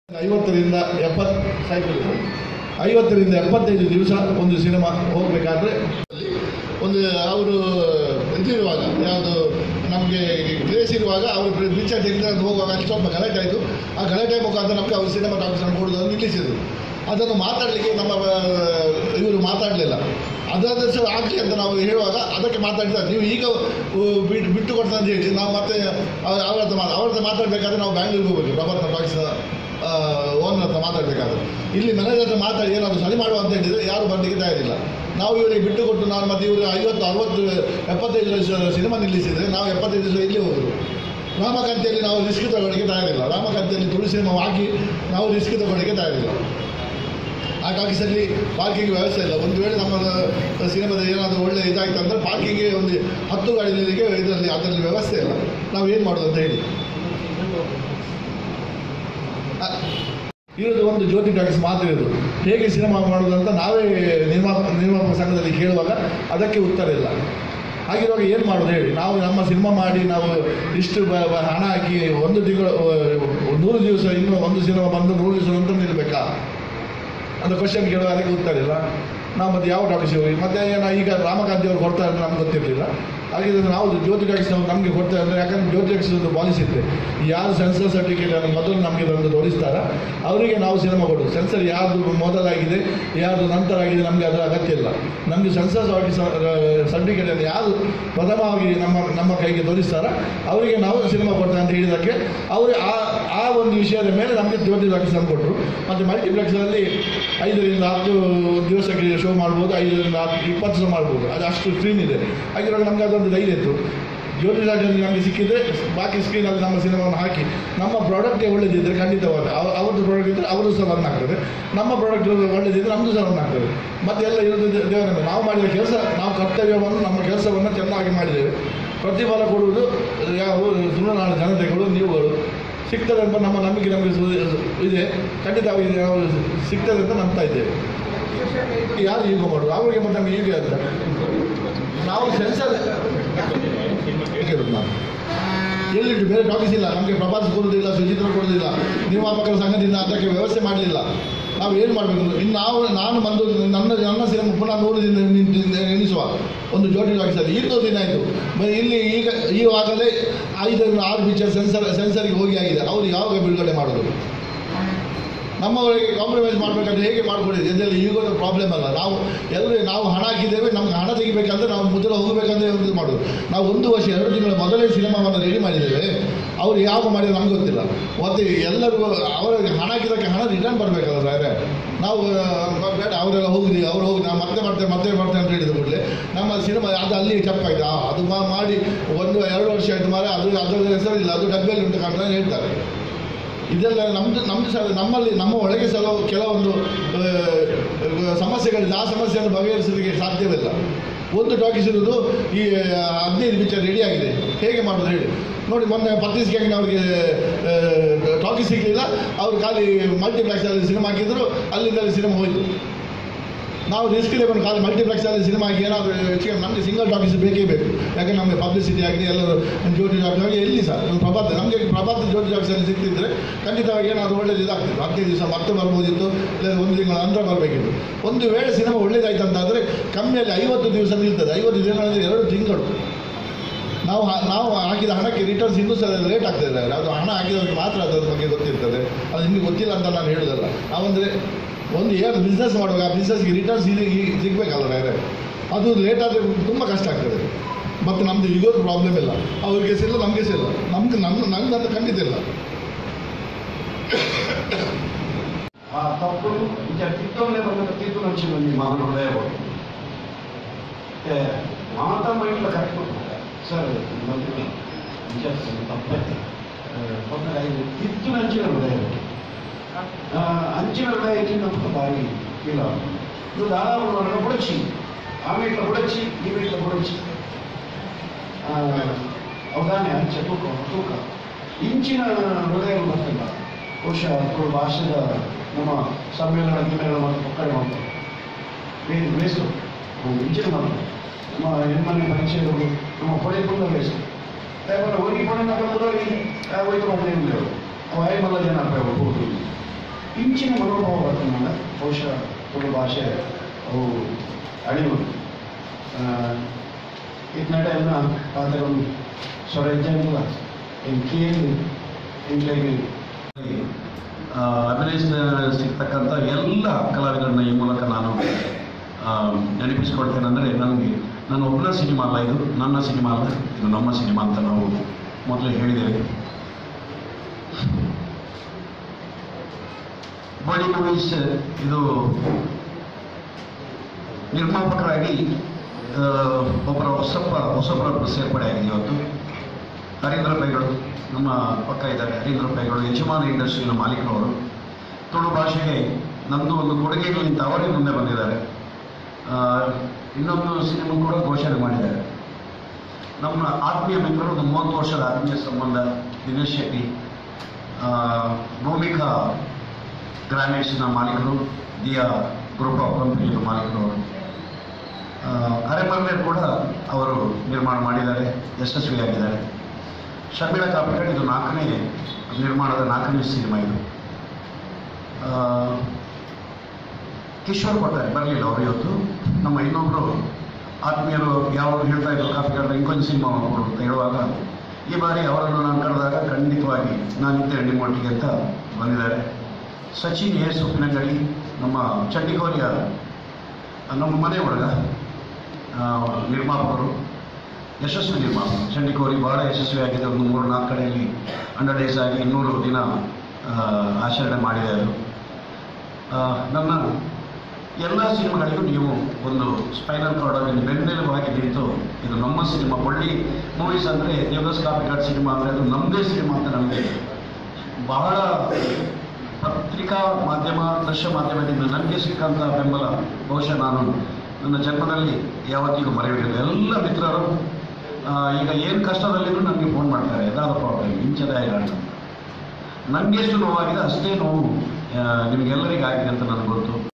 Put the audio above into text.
ಐವತ್ತರಿಂದ ಎಪ್ಪತ್ತು ಸೈಕಲ್ ಐವತ್ತರಿಂದ ಎಪ್ಪತ್ತೈದು ದಿವಸ ಒಂದು ಸಿನಿಮಾ ಹೋಗಬೇಕಾದ್ರೆ ಒಂದು ಅವರು ಇದಿರುವಾಗ ಯಾವುದು ನಮಗೆ ಕ್ರೇಸ್ ಇರುವಾಗ ಅವರು ಪಿಕ್ಚರ್ ತೆಗೆದು ಹೋಗುವಾಗ ಅಲ್ಲಿ ಸ್ವಲ್ಪ ಗಲಾಟೆ ಆಯಿತು ಆ ಗಲಾಟೆ ಮುಖಾಂತರ ನಮಗೆ ಅವರು ಸಿನಿಮಾ ಟಾಕೀಸ್ ಕೊಡೋದನ್ನು ನಿಲ್ಲಿಸಿದರು ಅದನ್ನು ಮಾತಾಡಲಿಕ್ಕೆ ನಮ್ಮ ಇವರು ಮಾತಾಡಲಿಲ್ಲ ಅದರದ್ದು ಆಗಲಿ ಅಂತ ನಾವು ಹೇಳುವಾಗ ಅದಕ್ಕೆ ಮಾತಾಡಿದ್ದಾರೆ ನೀವು ಈಗ ಉ, ಬಿಟ್ಟು ಬಿಟ್ಟು ಕೊಡ್ತಾ ಅಂತ ಹೇಳಿ ನಾವು ಮತ್ತೆ ಅವ್ರ ಅವ್ರ ಹತ್ರ ಮಾತು ಅವ್ರ ಹತ್ರ ಮಾತಾಡಬೇಕಾದ್ರೆ ನಾವು ಬ್ಯಾಂಗ್ಳೂರಿಗೆ ಹೋಗ್ಬೇಕು ಪ್ರಭಾತ್ ಟಾಕ್ಸ್ ಓನರ್ ಹತ್ರ ಮಾತಾಡಬೇಕಾದ್ರೆ ಇಲ್ಲಿ ಮ್ಯಾನೇಜರ್ ಹತ್ರ ಮಾತಾಡಿ ಏನಾದರೂ ಸರಿ ಮಾಡುವ ಅಂತ ಹೇಳಿದರೆ ಯಾರು ಬರಲಿಕ್ಕೆ ತಯಾರಿಲ್ಲ ನಾವು ಇವರಿಗೆ ಬಿಟ್ಟು ಕೊಟ್ಟು ನಾನು ಮತ್ತೆ ಇವರು ಐವತ್ತು ಅರವತ್ತು ಎಪ್ಪತ್ತೈದು ವರ್ಷ ಸಿನಿಮಾ ನಿಲ್ಲಿಸಿದರೆ ನಾವು ಎಪ್ಪತ್ತೈದು ದಿವಸ ಇಲ್ಲಿ ಹೋದರು ರಾಮಕಾಂತಿಯಲ್ಲಿ ನಾವು ರಿಸ್ಕ್ ತಗೊಳ್ಳಿಕ್ಕೆ ತಯಾರಿಲ್ಲ ರಾಮಕಾಂತಿಯಲ್ಲಿ ತುಳು ಸಿನಿಮಾ ಹಾಕಿ ನಾವು ರಿಸ್ಕ್ ತಗೊಳ್ಳಿಕ್ಕೆ ತಯಾರಿಲ್ಲ ಆ ಟಾಕೀಸಲ್ಲಿ ಪಾರ್ಕಿಂಗ್ ವ್ಯವಸ್ಥೆ ಇಲ್ಲ ಒಂದು ವೇಳೆ ನಮ್ಮ ಸಿನಿಮಾದ ಏನಾದರೂ ಒಳ್ಳೆ ಇದಾಯ್ತು ಅಂದರೆ ಪಾರ್ಕಿಂಗ್ಗೆ ಒಂದು ಹತ್ತು ಗಾಡಿ ನಿಲ್ಲಿಗೆ ಇದರಲ್ಲಿ ಅದರಲ್ಲಿ ವ್ಯವಸ್ಥೆ ಇಲ್ಲ ನಾವು ಏನು ಮಾಡೋದು ಅಂತ ಹೇಳಿ ಆ, ಇರೋದು ಒಂದು ಜ್ಯೋತಿ ಟಾಕೀಸ್ ಮಾತ್ರ ಇರೋದು ಹೇಗೆ ಸಿನಿಮಾ ಮಾಡೋದು ಅಂತ ನಾವೇ ನಿರ್ಮಾಪ ನಿರ್ಮಾಪಕ ಸಂಘದಲ್ಲಿ ಕೇಳುವಾಗ ಅದಕ್ಕೆ ಉತ್ತರ ಇಲ್ಲ ಹಾಗಿರುವಾಗ ಏನು ಮಾಡೋದು ಹೇಳಿ ನಾವು ನಮ್ಮ ಸಿನಿಮಾ ಮಾಡಿ ನಾವು ಇಷ್ಟು ಬ- ಬ- ಹಣ ಹಾಕಿ ಒಂದು ತಿಂಗಳು ಅಹ್, ನೂರು ದಿವಸ ಇನ್ನು ಒಂದು ಸಿನಿಮಾ ಬಂದು ನೂರು ದಿವಸ ನಂತರ ನಿಲ್ಲಬೇಕಾ ಅಂತ ಕ್ವಶನ್ ಕೇಳುವ ಅದಕ್ಕೆ ಉತ್ತರ ಇಲ್ಲ ನಾವು ಮತ್ತೆ ಯಾವ ಟಾಕೀಸ್ ಹೋಗಿ ಮತ್ತೆ ಏನೋ ಈಗ ರಾಮಕಾಂತಿ ಅವರು ಕೊಡ್ತಾರೆ ಅಂತ ನಮ್ಗೆ ಗೊತ್ತಿರಲಿಲ್ಲ ಹಾಗಿದ್ರೆ ನಾವು ಜ್ಯೋತಿ ಟಾಕೀಸ್ ನಾವು ನಮಗೆ ಕೊಡ್ತಾರೆ ಅಂದರೆ ಯಾಕಂದ್ರೆ ಜ್ಯೋತಿ ಟಾಕೀಸ್ ಒಂದು ಪಾಲಿಸಿ ಇರುತ್ತೆ ಯಾರು ಸೆನ್ಸರ್ ಸರ್ಟಿಫಿಕೇಟ್ ಅನ್ನು ಮೊದಲು ನಮಗೆ ಬಂದು ತೋರಿಸ್ತಾರ ಅವರಿಗೆ ನಾವು ಸಿನಿಮಾ ಕೊಡೋದು ಸೆನ್ಸರ್ ಯಾವುದು ಮೊದಲಾಗಿದೆ ಯಾವುದು ನಂತರ ಆಗಿದೆ ನಮಗೆ ಅದರ ಅಗತ್ಯ ಇಲ್ಲ ನಮಗೆ ಸೆನ್ಸರ್ ಸರ್ಟಿಫಿಕೇಟ್ ಅನ್ನು ಯಾರು ಪ್ರಥಮವಾಗಿ ನಮ್ಮ ನಮ್ಮ ಕೈಗೆ ತೋರಿಸ್ತಾರ ಅವರಿಗೆ ನಾವು ಸಿನಿಮಾ ಕೊಡ್ತೇವೆ ಅಂತ ಹೇಳಿದ್ದಕ್ಕೆ ಅವರು ಆ ಆ ಒಂದು ವಿಷಯದ ಮೇಲೆ ನಮಗೆ ಜ್ಯೋತಿ ಟಾಕೀಸ್ ಅನ್ನು ಕೊಟ್ಟರು ಮತ್ತು ಮಲ್ಟಿಪ್ಲೆಕ್ಸಲ್ಲಿ ಐದರಿಂದ ಹತ್ತು ದಿವಸಕ್ಕೆ ಶೋ ಮಾಡ್ಬೋದು ಐದರಿಂದ ಹತ್ತು ಇಪ್ಪತ್ತು ಶೋ ಮಾಡ್ಬೋದು ಅದು ಅಷ್ಟು ಸ್ಕ್ರೀನ್ ಇದೆ ಹಾಗಿರುವಾಗ ನಮಗೆ ಅದೊಂದು ಧೈರ್ಯ ಇತ್ತು ಜ್ಯೋತಿ ಟಾಕೀಸಲ್ಲಿ ನಮಗೆ ಸಿಕ್ಕಿದ್ರೆ ಬಾಕಿ ಸ್ಕ್ರೀನಲ್ಲಿ ನಮ್ಮ ಸಿನಿಮಾವನ್ನು ಹಾಕಿ ನಮ್ಮ ಪ್ರಾಡಕ್ಟೇ ಒಳ್ಳೆದಿದ್ದರೆ ಖಂಡಿತವಾದ ಅವ ಅವ್ರದ್ದು ಪ್ರಾಡಕ್ಟ್ ಇದ್ದರೆ ಅವರು ಸಹ ರನ್ ಆಗ್ತದೆ ನಮ್ಮ ಪ್ರಾಡಕ್ಟ್ ಒಳ್ಳೆದಿದ್ದರೆ ನಮ್ಮದು ಸಹ ರನ್ ಆಗ್ತದೆ ಮತ್ತೆ ಎಲ್ಲ ಇರೋದು ದೇ- ದೇವರ ಮೇಲೆ ನಾವು ಮಾಡಿದ ಕೆಲಸ ನಾವು ಕರ್ತವ್ಯವನ್ನು ನಮ್ಮ ಕೆಲಸವನ್ನು ಚೆನ್ನಾಗಿ ಮಾಡಿದ್ದೇವೆ ಪ್ರತಿಫಲ ಕೊಡುವುದು ಯಾವ ತುಳುನಾಡು ಜನತೆಗಳು ನೀವುಗಳು ಸಿಗ್ತದೆ ಅಂತ ನಮ್ಮ ನಂಬಿಕೆ ನಮಗೆ ಸು- ಇದೆ ಖಂಡಿತವಾಗಿ ನಾವು ಸಿಗ್ತದೆ ಅಂತ ನಂಬ್ತಾ ಇದ್ದೇವೆ ಯಾರು ಈಗ ಮಾಡೋದು ಅವರಿಗೆ ಮತ್ತೆ ನಮಗೆ ಈಗ ಅಂತ ನಾವು ಸೆನ್ಸರ್ ಕೇಳೋದು ನಾನು ಎಲ್ಲಿಟ್ಟು ಬೇರೆ ಟಾಕೀಸ್ ಇಲ್ಲ ನಮಗೆ ಪ್ರಭಾಸ್ ಕೊಡೋದಿಲ್ಲ ಸುಚಿತ್ರ ಕೊಡೋದಿಲ್ಲ ನಿರ್ಮಾಪಕರ ಸಂಘದಿಂದ ಅದಕ್ಕೆ ವ್ಯವಸ್ಥೆ ಮಾಡಲಿಲ್ಲ ನಾವು ಏನು ಮಾಡಬೇಕು ಇನ್ನು ನಾವು ನಾನು ಬಂದು ನನ್ನ ನನ್ನ ಸಿನಿಮಾ ಪುನಃ ನೂರು ದಿನ ನಿಂತು- ಎಣಿಸುವ ಒಂದು ಜೋಡಿ ಟಾಕೀಸಲ್ಲಿ ಇನ್ನೂರು ದಿನ ಆಯಿತು ಬ- ಇಲ್ಲಿ ಈಗ ಈವಾಗಲೇ ಐದರಿಂದ ಆರು ಪಿಕ್ಚರ್ ಸೆನ್ಸರ್ ಸೆನ್ಸರ್ಗೆ ಹೋಗಿ ಆಗಿದೆ ಅವರು ಯಾವಾಗ ಬಿಡುಗಡೆ ಮಾಡೋದು ನಮ್ಮವರಿಗೆ ಕಾಂಪ್ರಮೈಸ್ ಮಾಡಬೇಕಂದ್ರೆ ಹೇಗೆ ಮಾಡ್ಕೊಂಡಿದ್ದೀವಿ ಇದೆಲ್ಲ ಈಗೊಂದು ಪ್ರಾಬ್ಲಮ್ ಅಲ್ಲ ನಾವು ಎಲ್ಲರೂ ನಾವು ಹಣ ಹಾಕಿದ್ದೇವೆ ನಮ್ಗೆ ಹಣ ತೆಗಿಬೇಕಂದ್ರೆ ನಾವು ಮೊದಲು ಹೋಗಬೇಕಂದ್ರೆ ಒಂದು ಮಾಡೋದು ನಾವು ಒಂದು ವರ್ಷ ಎರಡು ತಿಂಗಳ ಮೊದಲೇ ಸಿನಿಮಾವನ್ನು ರೆಡಿ ಮಾಡಿದ್ದೇವೆ ಅವ್ರು ಯಾವ ಮಾಡಿದ್ರೆ ನಮ್ಗೆ ಗೊತ್ತಿಲ್ಲ ಮತ್ತು ಎಲ್ಲರೂ ಅವರಿಗೆ ಹಣ ಹಾಕಿದ್ದಕ್ಕೆ ಹಣ ರಿಟರ್ನ್ ಬರಬೇಕಲ್ಲ ಸಾರೆ ನಾವು ಆ, ಬೇಡ ಅವರೆಲ್ಲ ಹೋಗಿದ್ವಿ ಅವ್ರು ಹೋಗಿ ನಾವು ಮತ್ತೆ ಮಾಡ್ತೇವೆ ಮತ್ತೆ ಮಾಡ್ತೇವೆ ಅಂತ ಹೇಳಿದ ಕೂಡಲೇ ನಮ್ಮ ಸಿನಿಮಾ ಅದು ಅಲ್ಲಿ ತಪ್ಪಾಯ್ತು ಆ, ಅದು ಮಾ- ಮಾಡಿ ಒಂದು ಎರಡು ವರ್ಷ ಆಯಿತು ಮಾರೆ ಅದು ಅದರ ಹೆಸರಿಲ್ಲ ಅದು ಡಬ್ಬೆಯಲ್ಲಿ ಉಂಟು ಕಾಣ್ತಾ ಹೇಳ್ತಾರೆ ಇದೆಲ್ಲ ನಮ್ಮದು ನಮ್ಮದು ಸಹ ನಮ್ಮಲ್ಲಿ ನಮ್ಮ ಒಳಗೆ ಸಹ ಕೆಲವೊಂದು ಆ, ಸಮಸ್ಯೆಗಳಿದೆ ಆ ಸಮಸ್ಯೆಯನ್ನು ಬಗೆಹರಿಸಲಿಕ್ಕೆ ಸಾಧ್ಯವಿಲ್ಲ ಒಂದು ಟಾಕೀಸ್ ಇರೋದು ಈ ಹದಿನೈದು ಪಿಕ್ಚರ್ ರೆಡಿ ಆಗಿದೆ ಹೇಗೆ ಮಾಡೋದು ಹೇಳಿ ನೋಡಿ ಮೊನ್ನೆ ಪತ್ರಿಸ್ ಗ್ಯಾಂಗ್ ಅವರಿಗೆ ಟಾಕೀಸ್ ಸಿಗಲಿಲ್ಲ ಅವರು ಖಾಲಿ ಮಲ್ಟಿಪ್ಲೆಕ್ಸಲ್ಲಿ ಸಿನಿಮಾ ಹಾಕಿದ್ರು ಅಲ್ಲಿಂದ ಸಿನಿಮಾ ಹೋಯಿತು ನಾವು ರಿಸ್ಕ್ ಲೆವೆನ್ ಖಾಲಿ ಮಲ್ಟಿಪ್ಲೆಕ್ಸಲ್ಲಿ ಸಿನಿಮಾ ಹಾಕಿ ಏನಾದರೂ ಹೆಚ್ಚಿಗೆ ನಮಗೆ ಸಿಂಗಲ್ ಟಾಕೀಸ್ ಬೇಕೇ ಬೇಕು ಯಾಕಂದ್ರೆ ನಮಗೆ ಪಬ್ಲಿಸಿಟಿ ಆಗಿದೆ ಎಲ್ಲರೂ ಜ್ಯೋತಿ ಟಾಕೀಸ್ ಆಗಿ ಎಲ್ಲಿ ಸರ್ ಒಂದು ಪ್ರಭಾತ್ ನಮಗೆ ಪ್ರಭಾತ್ ಜ್ಯೋತಿ ಟಾಕೀಸಲ್ಲಿ ಸಿಗ್ತಿದ್ರೆ ಖಂಡಿತವಾಗಿ ಏನಾದರೂ ಒಳ್ಳೇದು ಇದಾಗ್ತಿತ್ತು ಹದಿನೈದು ದಿವಸ ಮತ್ತೆ ಬರ್ಬೋದಿತ್ತು ಇಲ್ಲ ಒಂದು ತಿಂಗಳ ನಂತರ ಬರಬೇಕಿತ್ತು ಒಂದು ವೇಳೆ ಸಿನಿಮಾ ಒಳ್ಳೇದಾಯ್ತು ಅಂತಾದರೆ ಕಮ್ಮಿಯಲ್ಲಿ ಐವತ್ತು ದಿವಸ ನಿಲ್ತದೆ ಐವತ್ತು ದಿನ ಅಂದರೆ ಎರಡು ತಿಂಗಳು ನಾವು ಹಾ- ನಾವು ಹಾಕಿದ ಹಣಕ್ಕೆ ರಿಟರ್ನ್ಸ್ ಇನ್ನೂ ಸಹ ಲೇಟ್ ಆಗ್ತದೆ ಅದು ಹಣ ಹಾಕಿದವರಿಗೆ ಮಾತ್ರ ಅದರ ಬಗ್ಗೆ ಗೊತ್ತಿರ್ತದೆ ಅದು ನಿಮಗೆ ಗೊತ್ತಿಲ್ಲ ಅಂತ ನಾನು ಹೇಳೋದಲ್ಲ ನಾವಂದರೆ ಒಂದು ಏನು ಬಿಸ್ನೆಸ್ ಮಾಡುವಾಗ ಆ ಬಿಸ್ನೆಸ್ಗೆ ರಿಟರ್ನ್ಸ್ ಇದು ಈ- ಸಿಗಬೇಕಲ್ಲ ಬೇರೆ ಅದು ಲೇಟ್ ಆದರೆ ತುಂಬ ಕಷ್ಟ ಆಗ್ತದೆ ಮತ್ತು ನಮ್ಮದು ಈಗೋದು ಪ್ರಾಬ್ಲಮ್ ಇಲ್ಲ ಅವ್ರಿಗೆ ಸಿಲ್ಲ ನಮಗೆ ಸಿಲ್ಲ ನಮ್ಗೆ ನನ್ನ ನಂಗಂತ ಖಂಡಿತ ಇಲ್ಲ ಆ ತಪ್ಪು ಈಗ ಕಿತ್ತವನ್ನೇ ಬಂದ ತೀರ್ಪು నుంచి ನಿಮ್ಮ ಮಗನ ಹೃದಯ ಹೋಗಿ ಮತ್ತೆ ಮಾತ ಮೈಂಡ್ಲ ಕರೆಕ್ಟ್ ಸರ್ ಬಂದಿಲ್ಲ ನಿಜ ತಪ್ಪೇ ಬಂದರೆ ಇದು ಕಿತ್ತು ನಂಚಿನ ಹೃದಯ ಹೋಗಿ ಆ, ಅಂಚಿನ ಹೃದಯ ಇಟ್ಟಿನ ಬಾರಿ ಫೀಲ್ ಆகும் ಇದು ದಾದಾపు వాళ్ళ బుడచి ఆమె ఇట్లా బుడచి ఈమె ఇట్లా బుడచి ಅವಧಾನೆ ಅಂಚೆ ತೂಕ ತೂಕ ಇಂಚಿನ ಹೃದಯ ಬರ್ತಿಲ್ಲ ಬಹುಶಃ ತುಳು ಭಾಷೆದ ನಮ್ಮ ಸಮ್ಮೇಳನ ಗಿಮ್ಮೇಳನ ಮತ್ತು ಒಕ್ಕಡೆ ಮಾಡ್ತಾರೆ ಬೇರೆ ಬೇಸು ಇಂಚಿನ ಮಾಡ್ತಾರೆ ನಮ್ಮ ಹೆಣ್ಮನೆ ಪರಿಚಯಗಳು ನಮ್ಮ ಪಡೆದುಕೊಂಡ ಬೇಸು ಕೇವಲ ಹೋಗಿ ಪಡೆದ ಕೂಡ ಹೋಯ್ತು ಮಾಡ್ತೇವೆ ಅವ ಐದು ಮಲ್ಲ ಜನ ಹೋಗಿ ಮಿಂಚಿನ ಮನೋಭಾವ ಬರ್ತದೆ ನಾಳೆ ಬಹುಶಃ ತುಳು ಭಾಷೆ ಅವು ಅಳಿವು ಇಟ್ನ ಟೈಮ್ನ ಪಾತ್ರಗಳು ಸ್ವರ ಇದ್ದಂಗಿಲ್ಲ ಏನು ಕೇಳಿ ಇಂಟ್ಲಾಗಿ ಆ, ಅಭಿನಯಿಸಿದ ಸಿಗ್ತಕ್ಕಂಥ ಎಲ್ಲ ಕಲಾವಿದರನ್ನ ಈ ಮೂಲಕ ನಾನು ಆ, ನೆನಪಿಸ್ಕೊಳ್ತೇನೆ ಅಂದರೆ ನನಗೆ ನನ್ನ ಒಬ್ಬನ ಸಿನಿಮಾ ಅಲ್ಲ ಇದು ನನ್ನ ಸಿನಿಮಾ ಅಲ್ಲ ಇದು ನಮ್ಮ ಸಿನಿಮಾ ಅಂತ ನಾವು ಮೊದಲೇ ಹೇಳಿದ್ದೇವೆ ಬಾಡಿ ಮೂವೀಸ್ ಇದು ನಿರ್ಮಾಪಕರಾಗಿ ಆ, ಒಬ್ಬರ ಹೊಸಪ್ಪ ಹೊಸೊಬ್ಬರೊಬ್ಬರು ಸೇರ್ಪಡೆ ಆಗಿದೆ ಇವತ್ತು ಹರೀಂದ್ರ ಪೈಗಳು ನಮ್ಮ ಪಕ್ಕ ಇದ್ದಾರೆ ಹರೀಂದ್ರ ಪೈಗಳು ಯಜಮಾನ ಇಂಡಸ್ಟ್ರಿನ ಮಾಲೀಕರವರು ತುಳು ಭಾಷೆಗೆ ನಮ್ಮದು ಒಂದು ಕೊಡುಗೆಗಳಿಂದ ಅವರೇ ಮುಂದೆ ಬಂದಿದ್ದಾರೆ ಆ, ಇನ್ನೊಂದು ಸಿನಿಮಾ ಕೂಡ ಘೋಷಣೆ ಮಾಡಿದ್ದಾರೆ ನಮ್ಮ ಆತ್ಮೀಯ ಮಿತ್ರರು ಒಂದು ಮೂವತ್ತು ವರ್ಷದ ಆತ್ಮೀಯ ಸಂಬಂಧ ದಿನೇಶ್ ಶೆಟ್ಟಿ ಆ, ಭೂಮಿಕಾ ಗ್ರಾನೈಟ್ಸ್ನ ಮಾಲೀಕರು ದಿಯಾ ಗ್ರೂಪ್ ಆಫ್ ಕಂಪನಿಯ ಮಾಲೀಕರು ಅವರು ಆ, ಅರೆಮರ್ಲೆ ಕೂಡ ಅವರು ನಿರ್ಮಾಣ ಮಾಡಿದ್ದಾರೆ ಯಶಸ್ವಿಯಾಗಿದ್ದಾರೆ ಶರ್ಮಿಳಾ ಕಾಪಿಟಲ್ ಇದು ನಾಲ್ಕನೇ ನಿರ್ಮಾಣದ ನಾಲ್ಕನೇ ಸಿನಿಮಾ ಇದು ಆ, ಕಿಶೋರ್ ಕೊಟ್ಟಾರೆ ಬರಲಿಲ್ಲ ಅವರು ಇವತ್ತು ನಮ್ಮ ಇನ್ನೊಬ್ಬರು ಆತ್ಮೀಯರು ಯಾವಾಗ ಹೇಳ್ತಾ ಇದ್ರು ಕಾಪಿಗಾರ ಇಂಕೊಂದು ಸಿನಿಮಾ ನೋಡು ಅಂತ ಹೇಳುವಾಗ ಈ ಬಾರಿ ಅವರನ್ನು ನಾನು ಕರೆದಾಗ ಖಂಡಿತವಾಗಿ ನಾನಿದ್ದೆ ನಿಮ್ಮೊಟ್ಟಿಗೆ ಅಂತ ಬಂದಿದ್ದಾರೆ ಸಚಿನ್ ಎ ಸುಪ್ನಗಡಿ ನಮ್ಮ ಚಂಡಿಕೋರಿಯ ನಮ್ಮ ಮನೆ ಹುಡುಗ ಆ, ನಿರ್ಮಾಪಕರು ಯಶಸ್ವಿ ನಿರ್ಮಾಪಕ ಚಂಡಿಕೋರಿ ಬಹಳ ಯಶಸ್ವಿಯಾಗಿದೆ ಒಂದು ಮೂರು ನಾಲ್ಕು ಕಡೆಯಲ್ಲಿ ಹಂಡ್ರೆಡ್ ಡೇಸ್ ಆಗಿ ಇನ್ನೂರು ದಿನ ಆ, ಆಚರಣೆ ಮಾಡಿದೆ ಅದು ಆ, ನನ್ನ ಎಲ್ಲ ಸಿನಿಮಾಗಳಿಗೂ ನೀವು ಒಂದು ಸ್ಪೈನಲ್ ಕಾರ್ಡ್ ಬೆನ್ನೆಲುಬಾಗಿ ನಿಂತು ಇದು ನಮ್ಮ ಸಿನಿಮಾ ಒಳ್ಳಿ ಮೂವೀಸ್ ಅಂದರೆ ದೇವದಾಸ್ ಕಾಪಿಕಾಡ್ ಸಿನಿಮಾ ಅಂದರೆ ಅದು ನಮ್ಮದೇ ಸಿನಿಮಾ ಅಂತ ನಮಗೆ ಬಹಳ ಪತ್ರಿಕಾ ಮಾಧ್ಯಮ ದೃಶ್ಯ ಮಾಧ್ಯಮದಿಂದ ನನಗೆ ಸಿಕ್ಕಂಥ ಬೆಂಬಲ ಬಹುಶಃ ನಾನು ನನ್ನ ಜನ್ಮದಲ್ಲಿ ಯಾವತ್ತಿಗೂ ಮರೆಯುವುದಿಲ್ಲ ಎಲ್ಲ ಮಿತ್ರರು ಆ, ಈಗ ಏನು ಕಷ್ಟದಲ್ಲಿದ್ರು ನನಗೆ ಫೋನ್ ಮಾಡ್ತಾರೆ ಯದಾದ ಪ್ರಾಬ್ಲಮ್ ಇಂಚದಾಯ ನನಗೆ ಎಷ್ಟು ನೋವಾಗಿದೆ ಅಷ್ಟೇ ನೋವು ಆ, ನಿಮಗೆಲ್ಲರಿಗಾಗಿದೆ ಅಂತ ನನಗೆ ಗೊತ್ತು